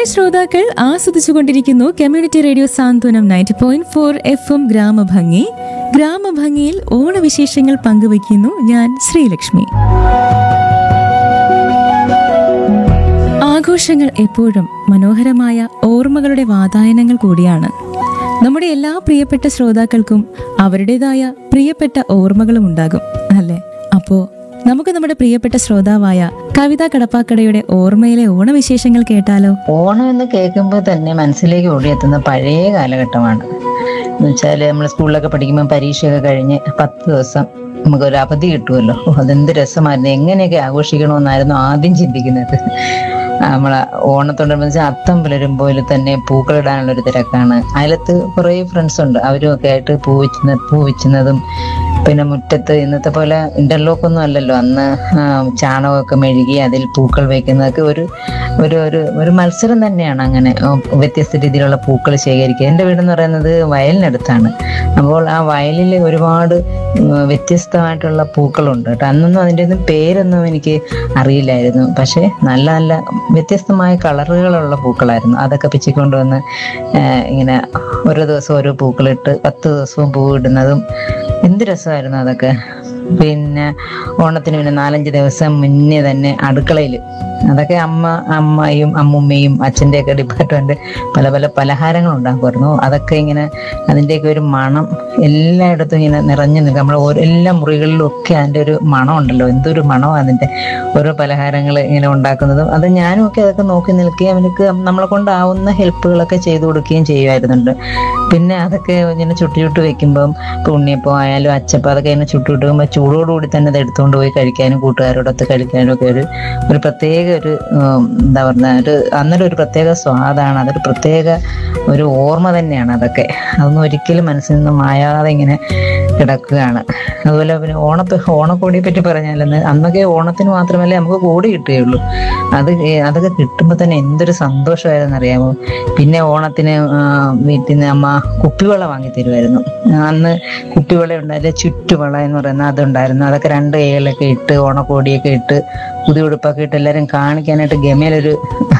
ശ്രോതാക്കൾ ആസ്വദിച്ചുകൊണ്ടിരിക്കുന്നു community radio Santhwanam ninety point four F M ഗ്രാമഭംഗി ഗ്രാമഭംഗിയിൽ ഓണവിശേഷങ്ങൾ പങ്കുവയ്ക്കുന്നു ഞാൻ ശ്രീലക്ഷ്മി ആഘോഷങ്ങൾ എപ്പോഴും മനോഹരമായ ഓർമ്മകളുടെ വാതായനങ്ങൾ കൂടിയാണ് നമ്മുടെ എല്ലാ പ്രിയപ്പെട്ട ശ്രോതാക്കൾക്കും അവരുടേതായ പ്രിയപ്പെട്ട ഓർമ്മകളും ഉണ്ടാകും അല്ലേ അപ്പോ നമുക്ക് നമ്മുടെ പ്രിയപ്പെട്ട ശ്രോതാവായ കവിത കടപ്പാക്കടയുടെ ഓർമ്മയിലെ ഓണവിശേഷങ്ങൾ കേട്ടാലോ ഓണം എന്ന് കേൾക്കുമ്പോൾ തന്നെ മനസ്സിലേക്ക് ഓടിയെത്തുന്ന പഴയ കാലഘട്ടമാണ് എന്ന് വെച്ചാൽ നമ്മൾ സ്കൂളിലൊക്കെ പഠിക്കുമ്പോൾ പരീക്ഷയൊക്കെ കഴിഞ്ഞ് പത്ത് ദിവസം നമുക്കൊരു അവധി കിട്ടുമല്ലോ ഓ, അതെന്ത് രസമായിരുന്നു എങ്ങനെയൊക്കെ ആഘോഷിക്കണമെന്നായിരുന്നു ആദ്യം ചിന്തിക്കുന്നത് നമ്മളെ ഓണത്തോടനുബന്ധിച്ച് അത്തം പുലരുമ്പോൾ തന്നെ പൂക്കളിടാനുള്ള ഒരു തിരക്കാണ് അതിലത്ത് കുറേ ഫ്രണ്ട്സ് ഉണ്ട് അവരും ഒക്കെ ആയിട്ട് പൂ വെച്ചുന്ന പൂ വെച്ചുന്നതും പിന്നെ മുറ്റത്ത് ഇന്നത്തെ പോലെ ഇന്റർലോക്ക് ഒന്നും അല്ലല്ലോ അന്ന് ആ, ചാണകമൊക്കെ മെഴുകി അതിൽ പൂക്കൾ വെക്കുന്നതൊക്കെ ഒരു ഒരു ഒരു ഒരു മത്സരം തന്നെയാണ് അങ്ങനെ ഉം, വ്യത്യസ്ത രീതിയിലുള്ള പൂക്കൾ ശേഖരിക്കുക എൻ്റെ വീടെന്ന് പറയുന്നത് വയലിനടുത്താണ് അപ്പോൾ ആ വയലിൽ ഒരുപാട് ഉം, വ്യത്യസ്തമായിട്ടുള്ള പൂക്കളുണ്ട് കേട്ടോ അന്നൊന്നും അതിൻ്റെ ഒന്നും പേരൊന്നും എനിക്ക് അറിയില്ലായിരുന്നു പക്ഷേ നല്ല നല്ല വ്യത്യസ്തമായ കളറുകളുള്ള പൂക്കളായിരുന്നു അതൊക്കെ പിച്ചിക്കൊണ്ട് വന്ന് ആ, ഇങ്ങനെ ഓരോ ദിവസം ഓരോ പൂക്കളിട്ട് പത്ത് ദിവസവും പൂ ഇടുന്നതും എന്ത് രസമായിരുന്നു അതൊക്കെ പിന്നെ ഓണത്തിന് പിന്നെ നാലഞ്ച് ദിവസം മുന്നേ തന്നെ അടുക്കളയിൽ അതൊക്കെ അമ്മ അമ്മയും അമ്മുമ്മയും അച്ഛൻ്റെയൊക്കെ ഡിപ്പാർട്ട്മെന്റ് പല പല പലഹാരങ്ങൾ ഉണ്ടാക്കുമായിരുന്നു അതൊക്കെ ഇങ്ങനെ അതിൻ്റെയൊക്കെ ഒരു മണം എല്ലായിടത്തും ഇങ്ങനെ നിറഞ്ഞു നിൽക്കും നമ്മുടെ ഓരോ എല്ലാ മുറികളിലും ഒക്കെ അതിൻ്റെ ഒരു മണം ഉണ്ടല്ലോ എന്തൊരു മണമാണ് അതിൻ്റെ ഓരോ പലഹാരങ്ങൾ ഇങ്ങനെ ഉണ്ടാക്കുന്നതും അത് ഞാനും ഒക്കെ അതൊക്കെ നോക്കി നിൽക്കുകയും അവനക്ക് നമ്മളെ കൊണ്ടാവുന്ന ഹെൽപ്പുകളൊക്കെ ചെയ്തു കൊടുക്കുകയും ചെയ്യുമായിരുന്നുണ്ട് പിന്നെ അതൊക്കെ ഇങ്ങനെ ചുട്ടു ചുട്ട് വെക്കുമ്പം ഇപ്പൊ ഉണ്ണിയപ്പം ആയാലും അച്ചപ്പം അതൊക്കെ ഇങ്ങനെ ചുട്ടു ചുട്ടുമ്പോൾ ചൂടോടുകൂടി തന്നെ അത് എടുത്തുകൊണ്ട് പോയി കഴിക്കാനും കൂട്ടുകാരോടൊത്ത് കഴിക്കാനും ഒക്കെ ഒരു ഒരു പ്രത്യേക ഒരു ഉം, എന്താ പറയുക ഒരു അന്നൊരു ഒരു പ്രത്യേക സ്വാദാണ് അതൊരു പ്രത്യേക ഒരു ഓർമ്മ തന്നെയാണ് അതൊക്കെ അതൊന്നും ഒരിക്കലും മനസ്സിൽ നിന്ന് മായാതെ ഇങ്ങനെ കിടക്കുകയാണ് അതുപോലെ പിന്നെ ഓണത്തെ ഓണക്കോടിയെ പറ്റി പറഞ്ഞാലെന്ന് അന്നൊക്കെ ഓണത്തിന് മാത്രമല്ലേ നമുക്ക് കോടി കിട്ടുകയുള്ളൂ അത് ഏ- അതൊക്കെ കിട്ടുമ്പോൾ തന്നെ എന്തൊരു സന്തോഷമായിരുന്നു അറിയാമോ പിന്നെ ഓണത്തിന് ആ, വീട്ടിൽ നിന്ന് അമ്മ കുപ്പിവള വാങ്ങി തരുമായിരുന്നു അന്ന് കുപ്പിവള ഉണ്ടായില്ല ചുറ്റുവള എന്ന് പറയുന്ന അതുണ്ടായിരുന്നു അതൊക്കെ രണ്ട് ഏലൊക്കെ ഇട്ട് ഓണക്കോടിയൊക്കെ ഇട്ട് പുതിയ ഉടുപ്പൊക്കെ ഇട്ട് എല്ലാവരും കാണിക്കാനായിട്ട് ഗമയിലൊരു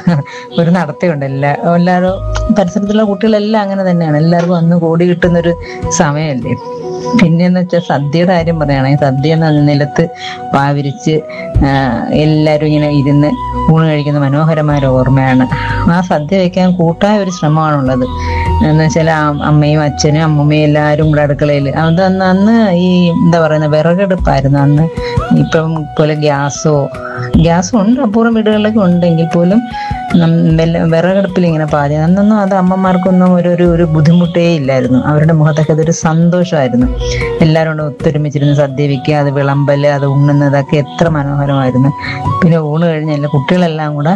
ഒരു നടത്തയുണ്ട് എല്ലാ എല്ലാവരും പരിസരത്തുള്ള കുട്ടികളെല്ലാം അങ്ങനെ തന്നെയാണ് എല്ലാവർക്കും അന്ന് കോടി കിട്ടുന്നൊരു സമയമല്ലേ പിന്നെന്ന് വെച്ചാൽ സദ്യയുടെ കാര്യം പറയുകയാണെങ്കിൽ സദ്യ എന്ന് പറഞ്ഞാൽ നിലത്ത് പാവിരിച്ച് എല്ലാവരും ഇങ്ങനെ ഇരുന്ന് ഊണ് കഴിക്കുന്ന മനോഹരമായ ഒരു ഓർമ്മയാണ് ആ സദ്യ വയ്ക്കാൻ കൂട്ടായ ഒരു ശ്രമമാണുള്ളത് എന്ന് വെച്ചാൽ അമ്മയും അച്ഛനും അമ്മൂമ്മയും എല്ലാവരും കൂടെ അടുക്കളയിൽ അത് അന്ന് അന്ന് ഈ എന്താ പറയുന്ന വിറകെടുപ്പായിരുന്നു അന്ന് ഇപ്പം പോലെ ഗ്യാസോ ഗ്യാസും ഉണ്ട് അപൂർവം വീടുകളിലൊക്കെ ഉണ്ടെങ്കിൽ പോലും നം- വെല്ല- വിറകടുപ്പിൽ ഇങ്ങനെ പാചകം അന്നൊന്നും അത് അമ്മമാർക്കൊന്നും ഒരു ഒരു ഒരു ബുദ്ധിമുട്ടേ ഇല്ലായിരുന്നു അവരുടെ മുഖത്തൊക്കെ അതൊരു സന്തോഷമായിരുന്നു എല്ലാവരും കൂടെ ഒത്തൊരുമിച്ചിരുന്ന് സദ്യ വയ്ക്കുക അത് വിളമ്പല് അത് ഉണ്ണുന്നതൊക്കെ എത്ര മനോഹരമായിരുന്നു പിന്നെ ഊണ് കഴിഞ്ഞ് എല്ലാ കുട്ടികളെല്ലാം കൂടെ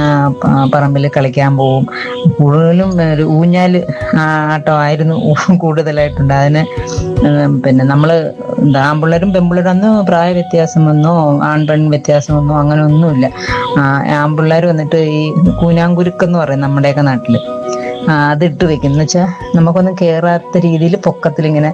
പറമ്പിൽ കളിക്കാൻ പോവും കൂടുതലും ഒരു ഊഞ്ഞാല് ആട്ടമായിരുന്നു കൂടുതലായിട്ടുണ്ട് അതിന് ഉം, പിന്നെ നമ്മള് എന്താ ആൺപിള്ളേരും പെൺപിള്ളേരും അന്ന് പ്രായ വ്യത്യാസം വന്നോ ആൺ പെൺ വ്യത്യാസം വന്നോ അങ്ങനെ ഒന്നുമില്ല ആൺപിള്ളേർ വന്നിട്ട് ഈ കൂനാങ്കുരുക്കെന്ന് പറയും നമ്മുടെയൊക്കെ നാട്ടില് ആ, അതിട്ട് വെക്കും എന്ന് വെച്ചാൽ നമുക്കൊന്നും കേറാത്ത രീതിയിൽ പൊക്കത്തിൽ ഇങ്ങനെ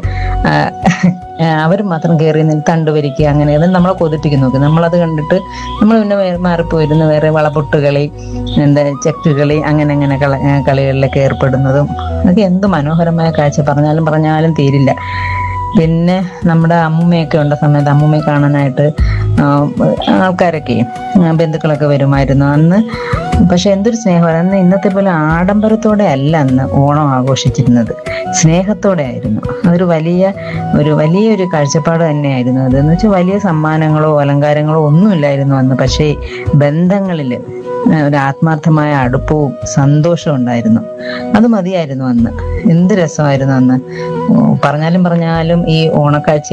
അവർ മാത്രം കയറി നിന്ന് തണ്ട് വരിക്കുക അങ്ങനെ അത് നമ്മളെ കൊതിപ്പിക്കും നോക്കി നമ്മളത് കണ്ടിട്ട് നമ്മൾ പിന്നെ വേ- മാറിപ്പോയിരുന്നു വേറെ വളപൊട്ട് കളി എന്താ ചെക്ക് കളി അങ്ങനെ അങ്ങനെ കള ആ, കളികളിലൊക്കെ ഏർപ്പെടുന്നതും അതൊക്കെ എന്ത് മനോഹരമായ കാഴ്ച പറഞ്ഞാലും പറഞ്ഞാലും തീരില്ല പിന്നെ നമ്മുടെ അമ്മൂമ്മയൊക്കെ ഉണ്ട സമയത്ത് അമ്മൂമ്മയെ കാണാനായിട്ട് ആ, ആൾക്കാരൊക്കെ ആ, ബന്ധുക്കളൊക്കെ വരുമായിരുന്നു അന്ന് പക്ഷെ എന്തൊരു സ്നേഹമാണ് അന്ന് ഇന്നത്തെ പോലെ ആഡംബരത്തോടെ അല്ല അന്ന് ഓണം ആഘോഷിച്ചിരുന്നത് സ്നേഹത്തോടെ ആയിരുന്നു അതൊരു വലിയ ഒരു വലിയൊരു കാഴ്ചപ്പാട് തന്നെയായിരുന്നു അത് എന്ന് വെച്ചാൽ വലിയ സമ്മാനങ്ങളോ അലങ്കാരങ്ങളോ ഒന്നുമില്ലായിരുന്നു അന്ന് പക്ഷേ ബന്ധങ്ങളിൽ ഒരു ആത്മാർത്ഥമായ അടുപ്പവും സന്തോഷവും ഉണ്ടായിരുന്നു അത് മതിയായിരുന്നു അന്ന് എന്ത് രസമായിരുന്നു അന്ന് ഓ, പറഞ്ഞാലും പറഞ്ഞാലും ഈ ഓണക്കാഴ്ച